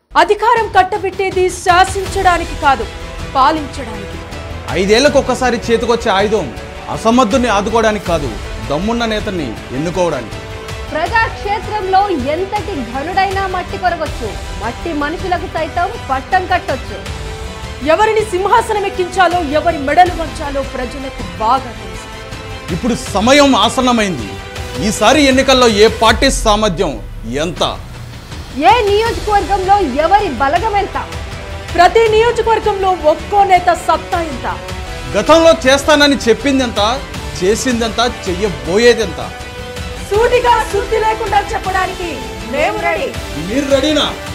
అధికారం కట్టబెట్టేది శాసించడానికి కాదు పాలించడానికి ఐదేళ్లకు ఒక్కసారి చేతికొచ్చే ఆయుధం అసమర్థుని ఆదుకోవడానికి కాదు దమ్మున్న నేతని ఎన్నుకోవడానికి ప్రజాక్షేత్రంలో ఎంతటి ఘనుడైనా మట్టి కొరగొచ్చు మట్టి మనుషులకు సైతం పట్టం కట్టొచ్చు ఎవరిని సింహాసనం ఎక్కించాలో ఎవరి మెడలు వంచాలో ప్రజలకు బాగా తెలుసు ఇప్పుడు సమయం ఆసన్నమైంది ఈసారి ఎన్నికల్లో ఏ పార్టీ సామర్థ్యం ఎంత ఏ నియోజకవర్గంలో ఎవరి బలగం ఎంత ప్రతి నియోజకవర్గంలో ఒక్కో నేత సత్తా ఎంత గతంలో చేస్తానని చెప్పిందెంత చేసిందెంత చెయ్యబోయేదెంత సూటిగా శుద్ధి లేకుండా చెప్పడానికి మేము రెడీ మీరు రెడీనా